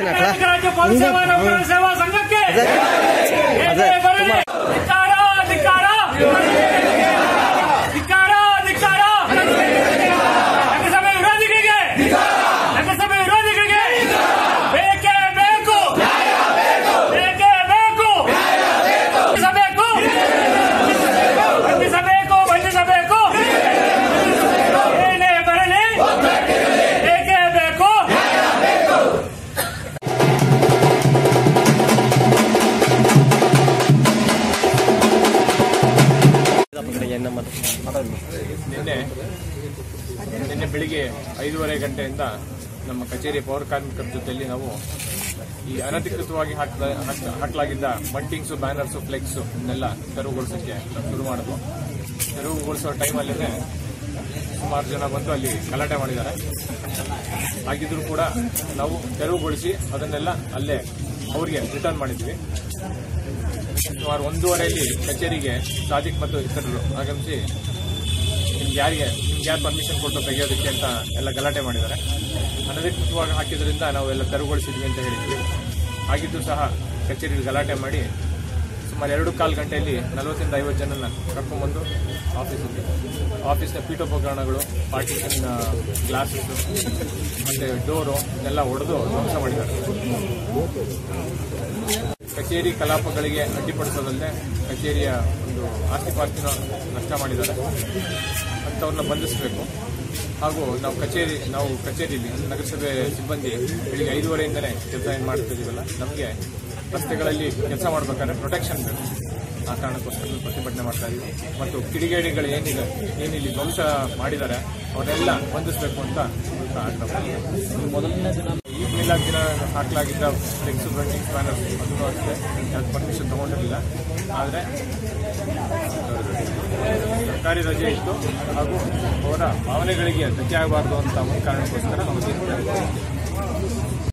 ಕರ್ನಾಟಕ ರಾಜ್ಯ ಪೌರ ಸೇವಾ ನೌಕರರ ಸೇವಾ ಸಂಘಕ್ಕೆ ಏನೇ ಬರಲಿ ಧಿಕ್ಕಾರ ಧಿಕ್ಕಾರ ಧಿಕ್ಕಾರ ಧಿಕ್ಕಾರ ನಗರಸಭೆ ವಿರೋಧಿಗಳಿಗೆ ನಗರಸಭೆ ವಿರೋಧಿಗಳಿಗೆ ಬೇಕೇ ಬೇಕು ಬೇಕೇ ಬೇಕು ಬಂಧಿಸಬೇಕು ಬಂಧಿಸಬೇಕು ಬಂಧಿಸಬೇಕು ಏನೇ ಬರಲಿ ಬೇಕೇ ಬೇಕು ನಿನ್ನೆ ನಿನ್ನೆ ಬೆಳಿಗ್ಗೆ ಐದೂವರೆ ಗಂಟೆಯಿಂದ ನಮ್ಮ ಕಚೇರಿ ಪೌರ ಕಾರ್ಮಿಕರ ಜೊತೆಯಲ್ಲಿ ನಾವು ಈ ಅನಧಿಕೃತವಾಗಿ ಹಾಕ್ದ ಹಾಕ್- ಹಾಕಲಾಗಿದ್ದ ಬಂಟಿಂಗ್ಸು ಬ್ಯಾನರ್ಸು ಫ್ಲೆಕ್ಸು ಇದನ್ನೆಲ್ಲ ತೆರವುಗೊಳಿಸೋಕ್ಕೆ ನಾವು ಶುರು ಮಾಡಿದ್ವು ತೆರವುಗೊಳಿಸೋ ಟೈಮಲ್ಲೇ ಸುಮಾರು ಜನ ಬಂದು ಅಲ್ಲಿ ಗಲಾಟೆ ಮಾಡಿದ್ದಾರೆ ಆಗಿದ್ರೂ ಕೂಡ ನಾವು ತೆರವುಗೊಳಿಸಿ ಅದನ್ನೆಲ್ಲ ಅಲ್ಲೇ ಅವರಿಗೆ ರಿಟರ್ನ್ ಮಾಡಿದ್ವಿ ಸುಮಾರು ಒಂದೂವರೆಯಲ್ಲಿ ಕಚೇರಿಗೆ ಸಾದಿಕ್ ಮತ್ತು ಇತರರು ಆಗಮಿಸಿ ನಿಮ್ಗೆ ಯಾರಿಗೆ ನಿಮ್ಗೆ ಯಾರು ಪರ್ಮಿಷನ್ ಕೊಟ್ಟು ತೆಗೆಯೋದಕ್ಕೆ ಅಂತ ಎಲ್ಲ ಗಲಾಟೆ ಮಾಡಿದ್ದಾರೆ ಅನಧಿಕೃತವಾಗಿ ಹಾಕಿದ್ರಿಂದ ನಾವು ಎಲ್ಲ ತೆರವುಗೊಳಿಸಿದ್ವಿ ಅಂತ ಹೇಳಿದ್ವಿ ಆಗಿದ್ದು ಸಹ ಕಚೇರಿಯಲ್ಲಿ ಗಲಾಟೆ ಮಾಡಿ ಸುಮಾರು ಎರಡು ಕಾಲು ಗಂಟೆಯಲ್ಲಿ ನಲವತ್ತರಿಂದ ಐವತ್ತು ಜನನ ಕರ್ಕೊಂಡ್ಬಂದು ಆಫೀಸಲ್ಲಿ ಆಫೀಸ್ನ ಪೀಠೋಪಕರಣಗಳು ಪಾರ್ಟಿಷನ್ ಗ್ಲಾಸಸ್ ಮತ್ತೆ ಡೋರು ಇದೆಲ್ಲ ಒಡೆದು ಧ್ವಂಸ ಮಾಡಿದ್ದಾರೆ ಕಚೇರಿ ಕಲಾಪಗಳಿಗೆ ಅಡ್ಡಿಪಡಿಸೋದಲ್ಲದೆ ಕಚೇರಿಯ ಒಂದು ಆಸ್ತಿ ಪಾಸ್ತಿನ ನಷ್ಟ ಮಾಡಿದ್ದಾರೆ ಅಂಥವ್ರನ್ನ ಬಂಧಿಸಬೇಕು ಹಾಗೂ ನಾವು ಕಚೇರಿ ನಾವು ಕಚೇರಿಯಲ್ಲಿ ಅಂದ್ರೆ ನಗರಸಭೆ ಸಿಬ್ಬಂದಿ ಬೆಳಿಗ್ಗೆ ಐದೂವರೆಯಿಂದನೇ ಕೆಲಸ ಏನು ಮಾಡ್ತಿದ್ದೀವಲ್ಲ ನಮಗೆ ರಸ್ತೆಗಳಲ್ಲಿ ಕೆಲಸ ಮಾಡ್ಬೇಕಾದ್ರೆ ಪ್ರೊಟೆಕ್ಷನ್ ಬೇಕು ಆ ಕಾರಣಕ್ಕೋಸ್ಕರ ಪ್ರತಿಭಟನೆ ಮಾಡ್ತಾ ಇದ್ದೀವಿ ಮತ್ತು ಕಿಡಿಗೇಡಿಗಳು ಏನಿದೆ ಏನಿಲ್ಲಿ ಧ್ವಂಸ ಮಾಡಿದ್ದಾರೆ ಅವನ್ನೆಲ್ಲ ಬಂಧಿಸಬೇಕು ಅಂತ ಆಗ್ರಹ ಮೊದಲನೇ ದಿನ ಈದ್ ಮಿಲಾದ್ ದಿನ ಹಾಕಲಾಗಿದ್ದ ಫ್ಲೆಕ್ಸ್ ಬ್ರಂಡಿಂಗ್ ಬ್ಯಾನರ್ ಅದನ್ನು ಅಷ್ಟೇ ಯಾಕೆ ಪರ್ಮಿಷನ್ ತಗೊಂಡಿರಲಿಲ್ಲ ಆದರೆ ಸರ್ಕಾರಿ ರಜೆ ಇತ್ತು ಹಾಗೂ ಅವರ ಭಾವನೆಗಳಿಗೆ ಧಕ್ಕೆ ಆಗಬಾರ್ದು ಅಂತ ಒಂದು ಕಾರಣಕ್ಕೋಸ್ಕರ ನಾವು ತೀರ್ಮಾನ ಮಾಡಿದ್ದೀವಿ.